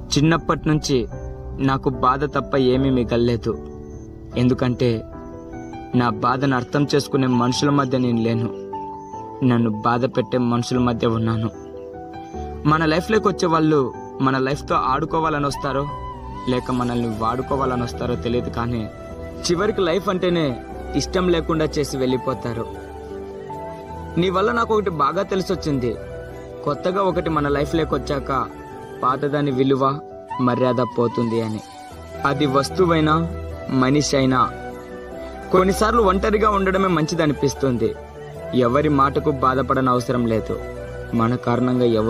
చిన్నప్పటి నుంచి నాకు బాధ తప్ప ఏమీ మిగల్లేదు ఎందుకంటే నా బాధను అర్థం చేసుకునే మనుషుల మధ్య నేను లేను నన్ను బాధ పెట్టే మనుషుల మధ్య ఉన్నాను మన లైఫ్లోకి వచ్చే వాళ్ళు మన లైఫ్తో ఆడుకోవాలని వస్తారో లేక మనల్ని వాడుకోవాలని వస్తారో తెలియదు కానీ చివరికి లైఫ్ అంటేనే ఇష్టం లేకుండా చేసి వెళ్ళిపోతారు నీ వల్ల నాకు ఒకటి బాగా తెలిసొచ్చింది కొత్తగా ఒకటి మన లైఫ్లోకి వచ్చాక పాతదాని విలువ మర్యాద పోతుంది అని అది వస్తువైనా మనిషి అయినా కొన్నిసార్లు ఒంటరిగా ఉండడమే మంచిదనిపిస్తుంది ఎవరి మాటకు బాధపడనవసరం లేదు మన కారణంగా ఎవరు